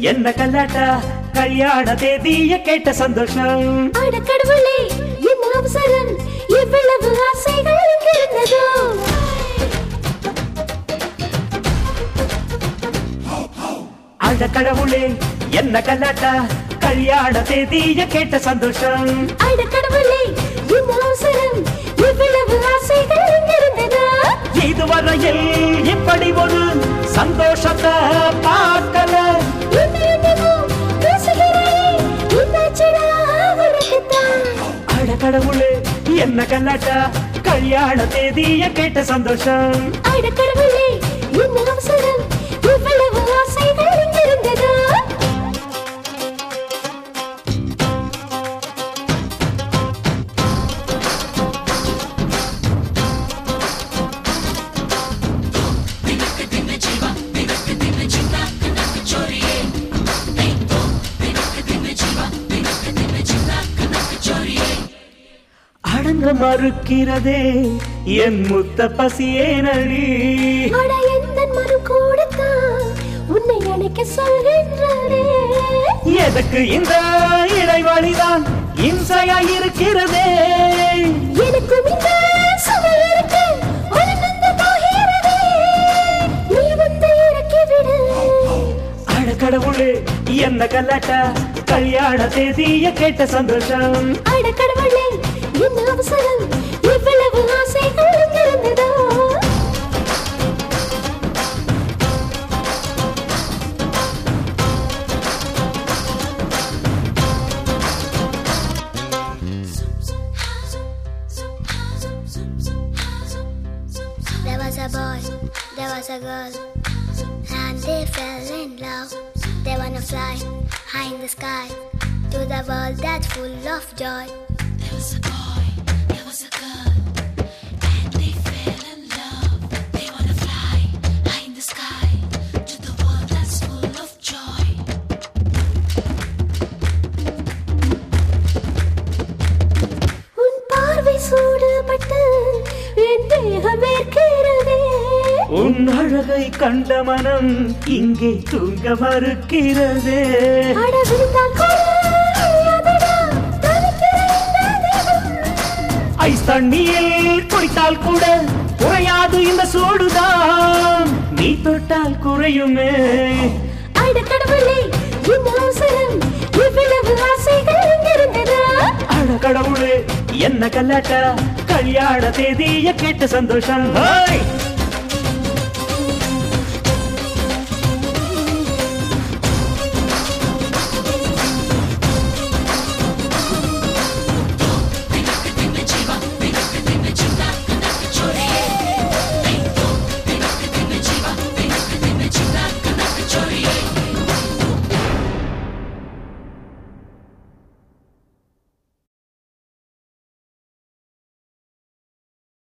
என்ன கல்லாட்டா கல்யாண தேதிய கேட்ட சந்தோஷம் அட கடவுளே என்ன அவசரம் இவ்வளவு ஆசைகள் இருந்ததோ அட கடவுளே என்ன கல்லாட்டா கல்யாண தேதிய கேட்ட சந்தோஷம் அட கடவுளே என்ன அவசரம் இவ்வளவு ஆசைகள் இருந்ததோ இதுவரையில் இப்படி ஒரு சந்தோஷத்தை பார்க்கல என்ன என்னமோ பேசுகிறாயே என்னாச்சுடா உனக்குத்தான் அட கடவுளே என்ன கல்லாட்டா கல்யாண தேதிய கேட்ட சந்தோஷம் அட கடவுளே என்ன அவசரம் இவ்வளவு ஆசைகள் இருந்ததோ அடங்க மறுக்கிறதே என் முத்த பசியே நடி அட எந்த மறு கூடத்தான் உன்னை அணைக்க சொல்கின்றனே எதற்கு இந்த இடைவெளிதான் இம்சையா இருக்கிறதே எனக்கும் இந்த சுமை இருக்கு உனக்கு போகிறதே நீ வந்து இறக்கி விடு அட கடவுளே என்ன கல்லாட்டா கல்யாண தேதிய கேட்ட சந்தோஷம் அட கடவுளே என்ன அவசரம் இவ்வளவு ஆசைகள் இருந்ததோ There was a boy, there was a girl, and they fell in love. They wanna fly high in the sky to the world that's full of joy. There was a boy, there was a girl, and they fell in love. They wanna fly high in the sky to the world that's full of joy. உன் பார்வை சூடுபட்டு என் தேகம் வேர்க்கிறதே உன் அழகை கண்ட மனம் இங்கே தூங்க மறுக்கிறதே அட விழுந்தால் கூட அழாதடா, தவிக்கிற இந்த தேகம். ஐஸ் தண்ணியில் குடித்தால் கூட குறையாது இந்த சூடுதான் நீ தொட்டால் குறையுமே அட கடவுளே என்ன அவசரம் இவ்வளவு ஆசைகள் இருந்ததா அட கடவுளே என்ன கல்லாட்டா கல்யாண தேதிய கேட்ட சந்தோஷம் ஹாய்